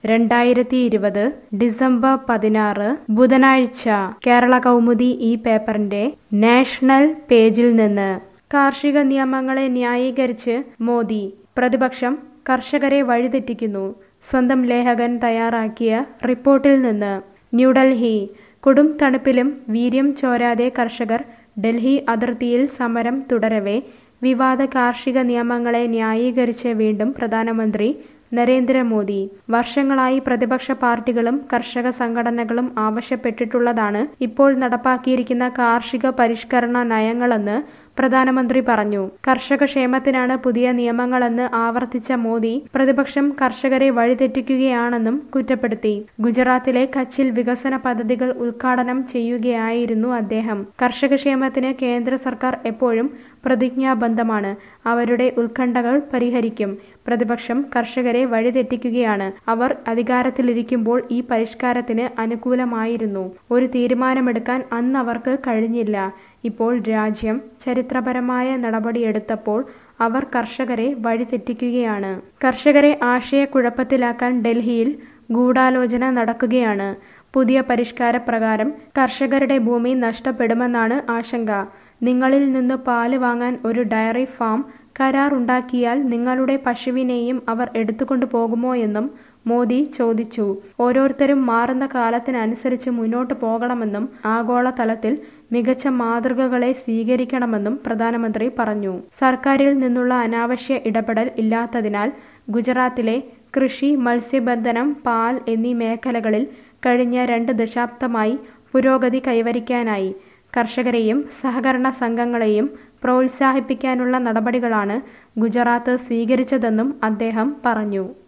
രണ്ടായിരത്തി ഇരുപത് ഡിസംബർ പതിനാറ് ബുധനാഴ്ച കേരള കൗമുദി ഈ പേപ്പറിന്റെ നാഷണൽ പേജിൽ നിന്ന് കാർഷിക നിയമങ്ങളെ ന്യായീകരിച്ച് മോദി പ്രതിപക്ഷം കർഷകരെ വഴിതെറ്റിക്കുന്നു സ്വന്തം ലേഖകൻ തയ്യാറാക്കിയ റിപ്പോർട്ടിൽ നിന്ന് ന്യൂഡൽഹി കൊടും തണുപ്പിലും വീര്യം ചോരാതെ കർഷകർ ഡൽഹി അതിർത്തിയിൽ സമരം തുടരവേ വിവാദ കാർഷിക നിയമങ്ങളെ ന്യായീകരിച്ച് വീണ്ടും പ്രധാനമന്ത്രി നരേന്ദ്രമോദി വർഷങ്ങളായി പ്രതിപക്ഷ പാർട്ടികളും കർഷക സംഘടനകളും ആവശ്യപ്പെട്ടിട്ടുള്ളതാണ് ഇപ്പോൾ നടപ്പാക്കിയിരിക്കുന്ന കാർഷിക പരിഷ്കരണ നയങ്ങളെന്ന് പ്രധാനമന്ത്രി പറഞ്ഞു കർഷക ക്ഷേമത്തിനാണ് പുതിയ നിയമങ്ങളെന്ന് ആവർത്തിച്ച മോദി പ്രതിപക്ഷം കർഷകരെ വഴിതെറ്റിക്കുകയാണെന്നും കുറ്റപ്പെടുത്തി ഗുജറാത്തിലെ കച്ചിൽ വികസന പദ്ധതികൾ ഉദ്ഘാടനം ചെയ്യുകയായിരുന്നു അദ്ദേഹം കർഷക ക്ഷേമത്തിന് കേന്ദ്ര സർക്കാർ എപ്പോഴും പ്രതിജ്ഞാബദ്ധമാണ് അവരുടെ ഉത്കണ്ഠകൾ പരിഹരിക്കും പ്രതിപക്ഷം കർഷകരെ വഴിതെറ്റിക്കുകയാണ് അവർ അധികാരത്തിലിരിക്കുമ്പോൾ ഈ പരിഷ്കാരത്തിന് അനുകൂലമായിരുന്നു ഒരു തീരുമാനമെടുക്കാൻ അന്ന് അവർക്ക് കഴിഞ്ഞില്ല ഇപ്പോൾ രാജ്യം ചരിത്രപരമായ നടപടിയെടുത്തപ്പോൾ അവർ കർഷകരെ വഴിതെറ്റിക്കുകയാണ് കർഷകരെ ആശയക്കുഴപ്പത്തിലാക്കാൻ ഡൽഹിയിൽ ഗൂഢാലോചന നടക്കുകയാണ് പുതിയ പരിഷ്കാര പ്രകാരം കർഷകരുടെ ഭൂമി നഷ്ടപ്പെടുമെന്നാണ് ആശങ്ക നിങ്ങളിൽ നിന്ന് പാല് വാങ്ങാൻ ഒരു ഡയറി ഫാം കരാർ ഉണ്ടാക്കിയാൽ നിങ്ങളുടെ പശുവിനെയും അവർ എടുത്തുകൊണ്ടു പോകുമോ എന്നും മോദി ചോദിച്ചു ഓരോരുത്തരും മാറുന്ന കാലത്തിനനുസരിച്ച് മുന്നോട്ട് പോകണമെന്നും ആഗോളതലത്തിൽ മികച്ച മാതൃകകളെ സ്വീകരിക്കണമെന്നും പ്രധാനമന്ത്രി പറഞ്ഞു സർക്കാരിൽ നിന്നുള്ള അനാവശ്യ ഇടപെടൽ ഇല്ലാത്തതിനാൽ ഗുജറാത്തിലെ കൃഷി മത്സ്യബന്ധനം പാൽ എന്നീ മേഖലകളിൽ കഴിഞ്ഞ രണ്ട് ദശാബ്ദമായി പുരോഗതി കൈവരിക്കാനായി കർഷകരെയും സഹകരണ സംഘങ്ങളെയും പ്രോത്സാഹിപ്പിക്കാനുള്ള നടപടികളാണ് ഗുജറാത്ത് സ്വീകരിച്ചതെന്നും അദ്ദേഹം പറഞ്ഞു